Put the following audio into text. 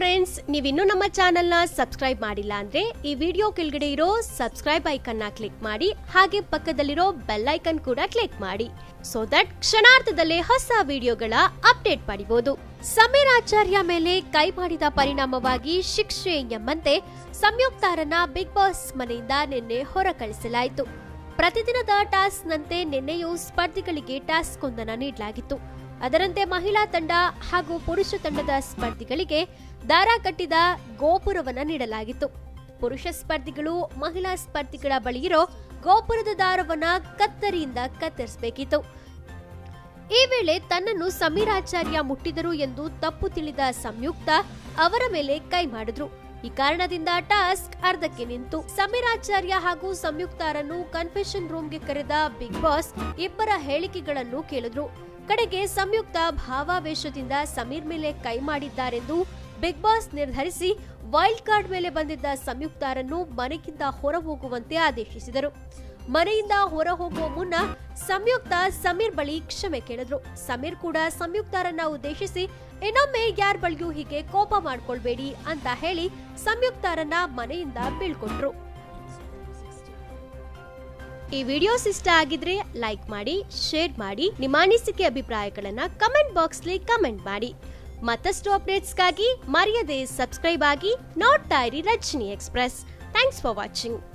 friends ನೀವಿನ್ನೂ ನಮ್ಮ ಚಾನೆಲ್ನ ಸಬ್ಸ್ಕ್ರೈಬ್ ಮಾಡಿಲ್ಲ ಅಂದ್ರೆ ಈ ವಿಡಿಯೋ ಕೆಳಗಡೆ ಇರೋ ಸಬ್ಸ್ಕ್ರೈಬ್ ಐಕನ್ನ ಕ್ಲಿಕ್ ಮಾಡಿ ಹಾಗೆ ಪಕ್ಕದಲ್ಲಿರೋ ಬೆಲ್ ಐಕನ್ ಕೂಡ ಕ್ಲಿಕ್ ಮಾಡಿ ಸೊ ದಟ್ ಕ್ಷಣಾರ್ಧದಲ್ಲೇ ಹೊಸ ವಿಡಿಯೋಗಳ ಅಪ್ಡೇಟ್ ಪಡಿಬಹುದು ಸಮೀರ್ ಆಚಾರ್ಯ ಮೇಲೆ ಕೈ ಮಾಡಿದ ಪರಿಣಾಮವಾಗಿ ಶಿಕ್ಷೆ ಎಂಬಂತೆ ಸಂಯುಕ್ತಾರನ್ನ ಬಿಗ್ ಬಾಸ್ ಮನೆಯಿಂದ ನಿನ್ನೆ ಹೊರ ಕಳಿಸಲಾಯಿತು ಪ್ರತಿದಿನದ ಟಾಸ್ಕ್ನಂತೆ ನಿನ್ನೆಯೂ ಸ್ಪರ್ಧಿಗಳಿಗೆ ಟಾಸ್ಕ್ ಒಂದನ್ನು ನೀಡಲಾಗಿತ್ತು ಅದರಂತೆ ಮಹಿಳಾ ತಂಡ ಹಾಗೂ ಪುರುಷ ತಂಡದ ಸ್ಪರ್ಧಿಗಳಿಗೆ ದಾರ ಕಟ್ಟಿದ ಗೋಪುರವನ್ನ ನೀಡಲಾಗಿತ್ತು ಪುರುಷ ಸ್ಪರ್ಧಿಗಳು ಮಹಿಳಾ ಸ್ಪರ್ಧಿಗಳ ಬಳಿ ಇರೋ ಗೋಪುರದ ದಾರವನ್ನ ಕತ್ತರಿಯಿಂದ ಕತ್ತರಿಸಬೇಕಿತ್ತು ಈ ವೇಳೆ ತನ್ನನ್ನು ಸಮೀರಾಚಾರ್ಯ ಮುಟ್ಟಿದರು ಎಂದು ತಪ್ಪು ತಿಳಿದ ಸಂಯುಕ್ತ ಅವರ ಮೇಲೆ ಕೈ ಮಾಡಿದ್ರು ಈ ಕಾರಣದಿಂದ ಟಾಸ್ಕ್ ಅರ್ಧಕ್ಕೆ ನಿಂತು ಸಮೀರಾಚಾರ್ಯ ಹಾಗೂ ಸಂಯುಕ್ತಾರನ್ನು ಕನ್ಫೆಷನ್ ರೂಮ್ಗೆ ಕರೆದ ಬಿಗ್ ಬಾಸ್ ಇಬ್ಬರ ಹೇಳಿಕೆಗಳನ್ನು ಕೇಳಿದ್ರು ಕಡೆಗೆ ಸಂಯುಕ್ತ ಭಾವಾವೇಶದಿಂದ ಸಮೀರ್ ಮೇಲೆ ಕೈ ಮಾಡಿದ್ದಾರೆಂದು ಬಿಗ್ ಬಾಸ್ ನಿರ್ಧರಿಸಿ ವೈಲ್ಡ್ ಕಾರ್ಡ್ ಮೇಲೆ ಬಂದಿದ್ದ ಸಂಯುಕ್ತಾರನ್ನು ಮನೆಗಿಂತ ಹೊರ ಹೋಗುವಂತೆ ಆದೇಶಿಸಿದರು ಮನೆಯಿಂದ ಹೊರ ಹೋಗುವ ಮುನ್ನ ಸಂಯುಕ್ತ ಸಮೀರ್ ಬಳಿ ಕ್ಷಮೆ ಕೇಳಿದ್ರು ಸಮೀರ್ ಕೂಡ ಸಂಯುಕ್ತಾರನ್ನ ಉದ್ದೇಶಿಸಿ ಇನ್ನೊಮ್ಮೆ ಯಾರ ಬಳಿಯೂ ಹೀಗೆ ಕೋಪ ಮಾಡ್ಕೊಳ್ಬೇಡಿ ಅಂತ ಹೇಳಿ ಸಂಯುಕ್ತಾರನ್ನ ಮನೆಯಿಂದ ಬೀಳ್ಕೊಟ್ರು ಈ ವಿಡಿಯೋಸ್ ಇಷ್ಟ ಆಗಿದ್ರೆ ಲೈಕ್ ಮಾಡಿ ಶೇರ್ ಮಾಡಿ ನಿಮ್ಮ ಅನಿಸಿಕೆ ಅಭಿಪ್ರಾಯಗಳನ್ನ ಕಮೆಂಟ್ ಬಾಕ್ಸ್ಲಿ ಕಮೆಂಟ್ ಮಾಡಿ ಮತ್ತಷ್ಟು ಅಪ್ಡೇಟ್ಸ್ಗಾಗಿ ಮರೆಯದೆ ಸಬ್ಸ್ಕ್ರೈಬ್ ಆಗಿ ನೋಡ್ತಾ ಇರಿ Rajani express thanks for watching